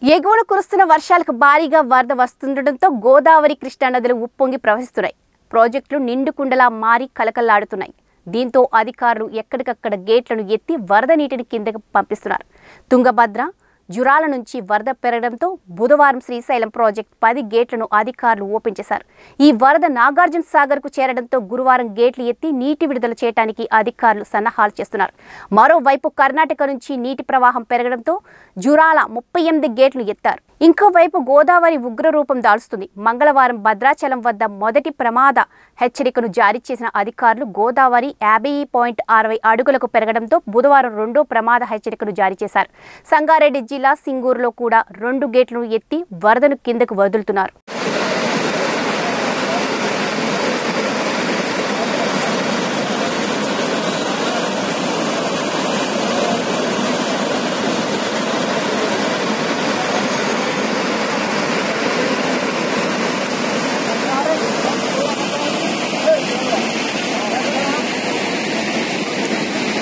ఎగువన కురుస్తున్న వర్షాలకు భారీగా వరద వస్తుండటంతో గోదావరి కృష్ణా నదులు ఉప్పొంగి ప్రవహిస్తున్నాయి ప్రాజెక్టులు నిండుకుండలా మారి కలకల్లాడుతున్నాయి దీంతో అధికారులు ఎక్కడికక్కడ గేట్లను ఎత్తి వరద నీటిని కిందకు పంపిస్తున్నారు తుంగభద్ర జురాల నుంచి వరద పెరగడంతో బుధవారం శ్రీశైలం ప్రాజెక్ట్ పది గేట్లను అధికారులు ఓపెన్ చేశారు ఈ వరద నాగార్జున సాగర్ కు చేరడంతో గురువారం గేట్లు ఎత్తి నీటి విడుదల చేయడానికి అధికారులు సన్నాహాలు చేస్తున్నారు మరోవైపు కర్ణాటక నుంచి నీటి ప్రవాహం పెరగడంతో జురాల ముప్పై ఎనిమిది గేట్లు ఎత్తారు ఇంకోవైపు గోదావరి ఉగ్ర రూపం దాల్చుతుంది మంగళవారం భద్రాచలం వద్ద మొదటి ప్రమాద హెచ్చరికను జారీ చేసిన అధికారులు గోదావరి యాభై పాయింట్ అరవై అడుగులకు పెరగడంతో బుధవారం రెండో ప్రమాద హెచ్చరికను జారీ చేశారు సంగారెడ్డి జిల్లా సింగూరులో కూడా రెండు గేట్లను ఎత్తి వరదను కిందకు వదులుతున్నారు